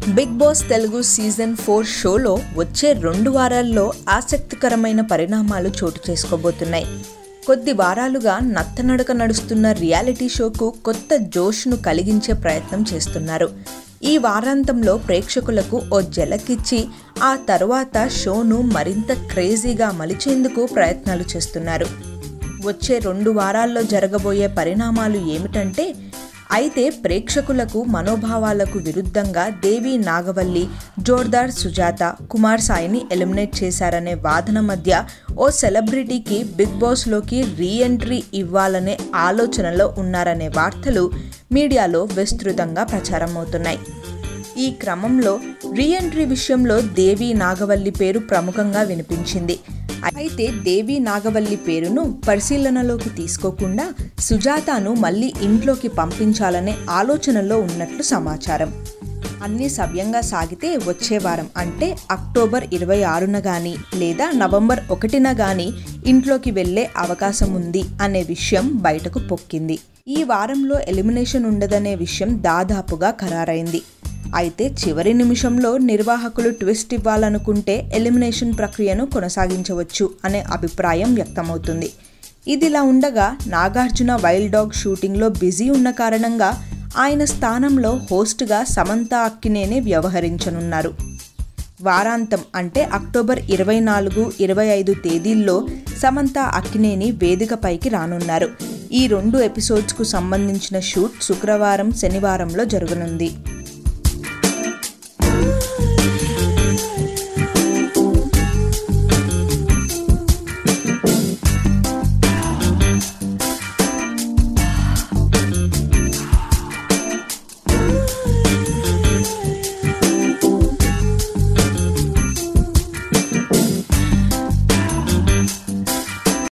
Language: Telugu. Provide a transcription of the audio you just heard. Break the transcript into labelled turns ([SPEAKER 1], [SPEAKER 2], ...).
[SPEAKER 1] big Boss Telugu season four షోలో వచ్చే రెండు వారాల్లో ఆసక్తికరమైన పరిణామాలు చోటు చేసుకోబోతున్నాయి కొద్ది వారాలుగా నత్తనడక నడుస్తున్న రియాలిటీ షోకు కొత్త జోష్ను కలిగించే ప్రయత్నం చేస్తున్నారు ఈ వారాంతంలో ప్రేక్షకులకు ఓ జలకిచ్చి ఆ తర్వాత షోను మరింత క్రేజీగా మలిచేందుకు ప్రయత్నాలు చేస్తున్నారు వచ్చే రెండు వారాల్లో జరగబోయే పరిణామాలు ఏమిటంటే అయితే ప్రేక్షకులకు మనోభావాలకు విరుద్ధంగా దేవి నాగవల్లి జోర్దార్ సుజాత కుమార్ సాయిని ఎలిమినేట్ చేశారనే వాదన మధ్య ఓ సెలబ్రిటీకి బిగ్ బాస్లోకి రీఎంట్రీ ఇవ్వాలనే ఆలోచనలో ఉన్నారనే వార్తలు మీడియాలో విస్తృతంగా ప్రచారమవుతున్నాయి ఈ క్రమంలో రీఎంట్రీ విషయంలో దేవి నాగవల్లి పేరు ప్రముఖంగా వినిపించింది అయితే దేవి నాగవల్లి పేరును పరిశీలనలోకి తీసుకోకుండా సుజాతను మళ్ళీ ఇంట్లోకి పంపించాలనే ఆలోచనలో ఉన్నట్లు సమాచారం అన్ని సవ్యంగా సాగితే వచ్చే వారం అంటే అక్టోబర్ ఇరవై ఆరున కానీ లేదా నవంబర్ ఒకటిన కానీ ఇంట్లోకి వెళ్ళే అవకాశం ఉంది అనే విషయం బయటకు పొక్కింది ఈ వారంలో ఎలిమినేషన్ ఉండదనే విషయం దాదాపుగా ఖరారైంది అయితే చివరి నిమిషంలో నిర్వాహకులు ట్విస్ట్ ఇవ్వాలనుకుంటే ఎలిమినేషన్ ప్రక్రియను కొనసాగించవచ్చు అనే అభిప్రాయం వ్యక్తమవుతుంది ఇదిలా ఉండగా నాగార్జున వైల్డ్ డాగ్ షూటింగ్లో బిజీ ఉన్న కారణంగా ఆయన స్థానంలో హోస్ట్గా సమంత అక్కినేనే వ్యవహరించనున్నారు వారాంతం అంటే అక్టోబర్ ఇరవై నాలుగు ఇరవై ఐదు తేదీల్లో సమంత అక్కినేని వేదికపైకి రానున్నారు ఈ రెండు ఎపిసోడ్స్కు సంబంధించిన షూట్ శుక్రవారం శనివారంలో జరగనుంది